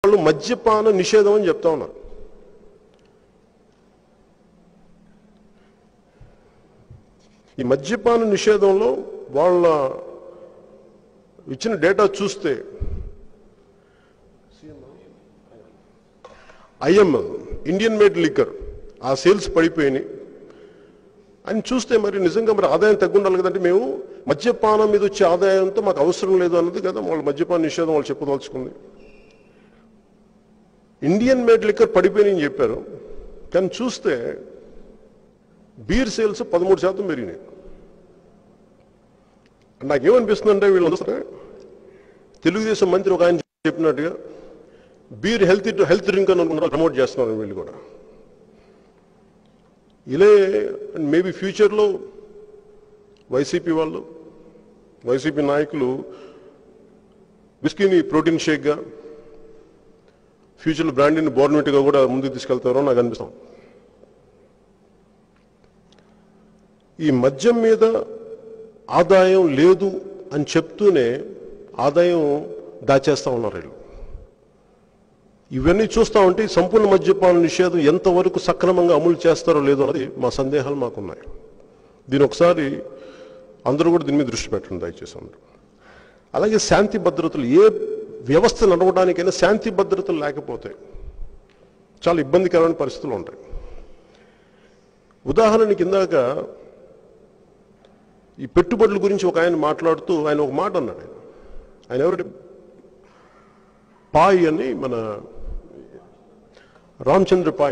వాళ్ళు మద్యపాన నిషేధం అని చెప్తా ఉన్నారు ఈ మద్యపాన నిషేధంలో వాళ్ళ ఇచ్చిన డేటా చూస్తే ఐఎంఎల్ ఇండియన్ మేడ్ లిక్కర్ ఆ సేల్స్ పడిపోయినాయి అని చూస్తే మరి నిజంగా మరి ఆదాయం తగ్గుండాలి కదంటే మేము మద్యపానం మీద వచ్చే ఆదాయంతో మాకు అవసరం లేదు అన్నది కదా వాళ్ళు మద్యపాన నిషేధం వాళ్ళు చెప్పదలుచుకుంది ఇండియన్ మేడ్ లిక్కర్ పడిపోయినాయని చెప్పారు కానీ చూస్తే బీర్ సేల్స్ పదమూడు శాతం పెరిగినాయి నాకేమనిపిస్తుందంటే వీళ్ళందరూ తెలుగుదేశం మంత్రి ఒక ఆయన చెప్పినట్టుగా బీర్ హెల్త్ హెల్త్ డ్రింక్ అని అనుకుంటున్నారు ప్రమోట్ చేస్తున్నారు వీళ్ళు కూడా ఇలే మేబీ ఫ్యూచర్లో వైసీపీ వాళ్ళు వైసీపీ నాయకులు విస్కీని ప్రోటీన్ షేక్గా ఫ్యూచర్లో బ్రాండీని బోర్నమెంట్గా కూడా ముందుకు తీసుకెళ్తారో నాకు అనిపిస్తాం ఈ మద్యం మీద ఆదాయం లేదు అని చెప్తూనే ఆదాయం దాచేస్తా ఉన్నారు వీళ్ళు ఇవన్నీ చూస్తా ఉంటే ఈ సంపూర్ణ మద్యపాన నిషేధం ఎంతవరకు సక్రమంగా అమలు చేస్తారో లేదో అది మా సందేహాలు మాకున్నాయి దీని ఒకసారి అందరూ కూడా దీని మీద దృష్టి పెట్టండి దయచేసి అందరూ అలాగే శాంతి భద్రతలు ఏ వ్యవస్థ నడవడానికైనా శాంతి భద్రతలు లేకపోతే చాలా ఇబ్బందికరమైన పరిస్థితులు ఉంటాయి ఉదాహరణకి ఇందాక ఈ పెట్టుబడుల గురించి ఒక ఆయన మాట్లాడుతూ ఆయన ఒక మాట అన్నాడు ఆయన ఆయన ఎవరంటే పాయ్ అని మన రామచంద్ర పాయ్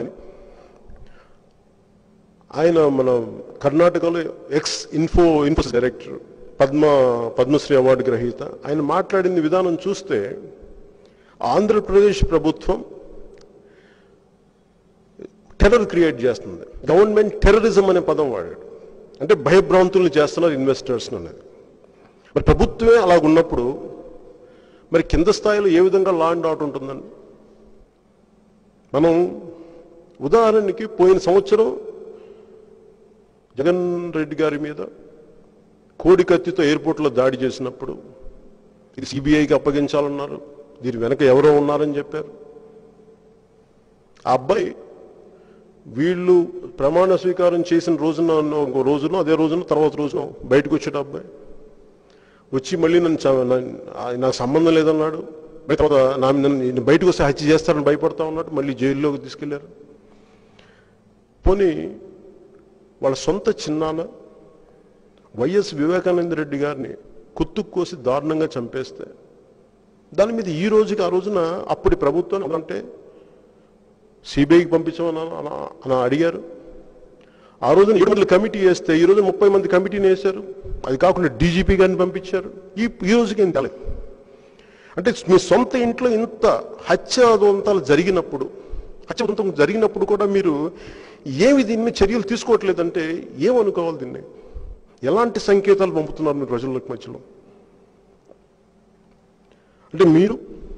ఆయన మన కర్ణాటకలో ex Info Infosys director Padma Padmashri award గ్రహీత ఆయన మాట్లాడిన విధానం చూస్తే ఆంధ్రప్రదేశ్ ప్రభుత్వం టెర్రర్ క్రియేట్ చేస్తుంది గవర్నమెంట్ టెర్రరిజం అనే పదం వాడాడు అంటే భయభ్రాంతుల్ని చేస్తున్నారు ఇన్వెస్టర్స్ అనేది మరి ప్రభుత్వమే అలాగున్నప్పుడు మరి కింద స్థాయిలో ఏ విధంగా లా అండ్ ఆర్డర్ ఉంటుందండి మనం ఉదాహరణకి పోయిన సంవత్సరం జగన్ రెడ్డి గారి మీద కోడి కత్తితో ఎయిర్పోర్ట్లో దాడి చేసినప్పుడు ఇది సిబిఐకి అప్పగించాలన్నారు దీని వెనక ఎవరో ఉన్నారని చెప్పారు ఆ అబ్బాయి వీళ్ళు ప్రమాణ స్వీకారం చేసిన రోజున ఇంకో రోజున అదే రోజున తర్వాత రోజున బయటకు వచ్చాడు ఆ అబ్బాయి వచ్చి మళ్ళీ నన్ను చ- నన్ను- ఆ- నాకు సంబంధం లేదన్నాడు మరి తర్వాత నా నన్ను నేను బయటకు వస్తే హత్య చేస్తారని భయపడతా ఉన్నాడు మళ్ళీ జైల్లోకి తీసుకెళ్లారు పోనీ వాళ్ళ సొంత చిన్నాన్న వైఎస్ వివేకానంద రెడ్డి గారిని కుత్తుకు కోసి దారుణంగా చంపేస్తే దాని మీద ఈ రోజుకి ఆ రోజున అప్పటి ప్రభుత్వం అంటే సిబిఐకి పంపించమని అన- అని అడిగారు ఆ రోజున ఏడు మంది కమిటీ వేస్తే ఈ రోజు ముప్పై మంది కమిటీని వేశారు అది కాకుండా డీజీపీ గారిని పంపించారు ఈ ఈ రోజుకి ఏం తెలేదు అంటే మీ సొంత ఇంట్లో ఇంత హత్యాదంతాలు జరిగినప్పుడు హత్యాదంతం జరిగినప్పుడు కూడా మీరు ఏమి దీని మీద చర్యలు తీసుకోవట్లేదంటే ఏమనుకోవాలి దీన్ని ఎలాంటి సంకేతాలు పంపుతున్నారు మీరు ప్రజలకు మధ్యలో అంటే మీరు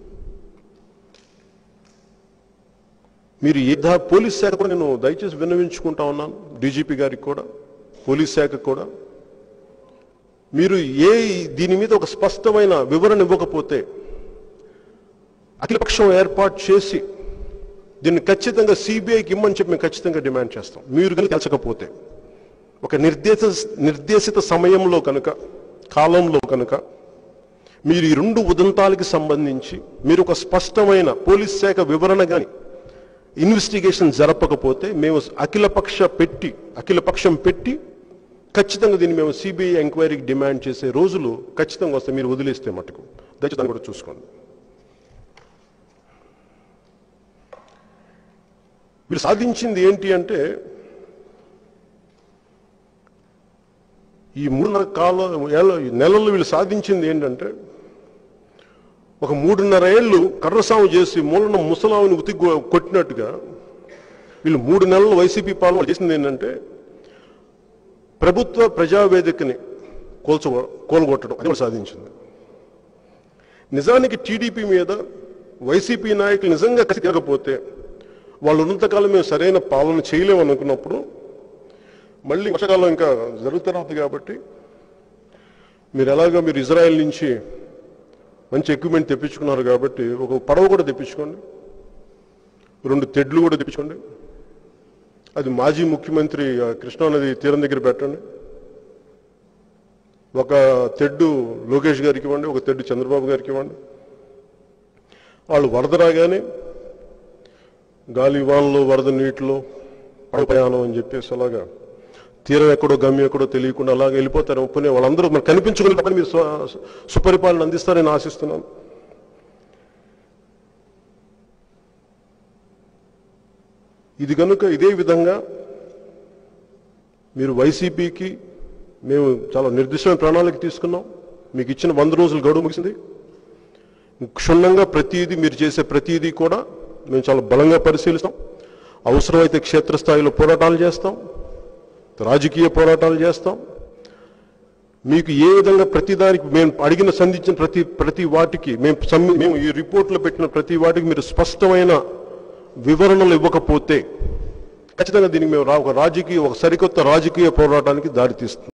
మీరు ఏ దా- పోలీస్ శాఖ కూడా నేను దయచేసి విన్నవించుకుంటా ఉన్నాను డీజీపీ గారికి కూడా పోలీస్ శాఖకు కూడా మీరు ఏ దీని మీద ఒక స్పష్టమైన వివరణ ఇవ్వకపోతే అఖిలపక్షం ఏర్పాటు చేసి దీన్ని ఖచ్చితంగా సిబిఐకి ఇమ్మని చెప్పి మేము ఖచ్చితంగా డిమాండ్ చేస్తాం మీరు కనుక తెలచకపోతే ఒక నిర్దేశ నిర్దేశిత సమయంలో కనుక కాలంలో కనుక మీరు ఈ రెండు ఉదంతాలకి సంబంధించి మీరు ఒక స్పష్టమైన పోలీస్ శాఖ వివరణ కానీ ఇన్వెస్టిగేషన్ జరపకపోతే మేము అఖిలపక్ష పెట్టి అఖిలపక్షం పెట్టి ఖచ్చితంగా దీన్ని మేము సిబిఐ ఎంక్వైరీకి డిమాండ్ చేసే రోజులు ఖచ్చితంగా వస్తాయి మీరు వదిలేస్తే మటుకు దయచేసి దాన్ని కూడా చూసుకోండి వీళ్ళు సాధించింది ఏంటి అంటే ఈ మూడున్నర కాల ఏళ్ళ నెలల్లో వీళ్ళు సాధించింది ఏంటంటే ఒక మూడున్నర ఏళ్ళు కర్రసాము చేసి మూలన ముసలావుని ఉతి కొట్టినట్టుగా వీళ్ళు మూడు నెలలు వైసీపీ పాలన చేసింది ఏంటంటే ప్రభుత్వ ప్రజావేదికని కోల్చ కోల్గొట్టడం అది వాళ్ళు సాధించింది నిజానికి టీడీపీ మీద వైసీపీ నాయకులు నిజంగా కసి తిరగపోతే వాళ్ళు ఉన్నంతకాలం మేము సరైన పాలన చేయలేము అనుకున్నప్పుడు మళ్ళీ వర్షాకాలం ఇంకా జరుగుతున్నది కాబట్టి మీరు ఎలాగో మీరు ఇజ్రాయెల్ నుంచి మంచి ఎక్విప్మెంట్ తెప్పించుకున్నారు కాబట్టి ఒక పడవ కూడా తెప్పించుకోండి రెండు తెడ్లు కూడా తెప్పించుకోండి అది మాజీ ముఖ్యమంత్రి ఆ, కృష్ణానది తీరం దగ్గర పెట్టండి ఒక తెడ్డు లోకేష్ గారికి ఇవ్వండి ఒక తెడ్డు చంద్రబాబు గారికి ఇవ్వండి వాళ్ళు వరద రాగానే గాలి వానలో వరద నీటిలో పడవ ప్రయాణం అని చెప్పేసి అలాగా తీరం ఎక్కడో గమ్యం ఎక్కడో తెలియకుండా అలాగే వెళ్ళిపోతారు పోనీ వాళ్ళందరూ మనకు కనిపించుకుని పక్కన మీరు సు- సుపరిపాలన అందిస్తారని ఆశిస్తున్నాను ఇది కనుక ఇదే విధంగా మీరు వైసీపీకి మేము చాలా నిర్దిష్టమైన ప్రణాళిక తీసుకున్నాం మీకు ఇచ్చిన వంద రోజులు గడువు ముగిసింది క్షుణ్ణంగా ప్రతిదీ మీరు చేసే ప్రతిదీ కూడా మేము చాలా బలంగా పరిశీలిస్తాం అవసరమైతే క్షేత్రస్థాయిలో పోరాటాలు చేస్తాం రాజకీయ పోరాటాలు చేస్తాం మీకు ఏ విధంగా ప్రతి దానికి మేము అడిగిన సంధించిన ప్రతి ప్రతి వాటికి మేము సమ్మి- మేము ఈ రిపోర్ట్లో పెట్టిన ప్రతి వాటికి మీరు స్పష్టమైన వివరణలు ఇవ్వకపోతే ఖచ్చితంగా దీనికి మేము రా- ఒక రాజకీయ ఒక సరికొత్త రాజకీయ పోరాటానికి దారితీస్తుంది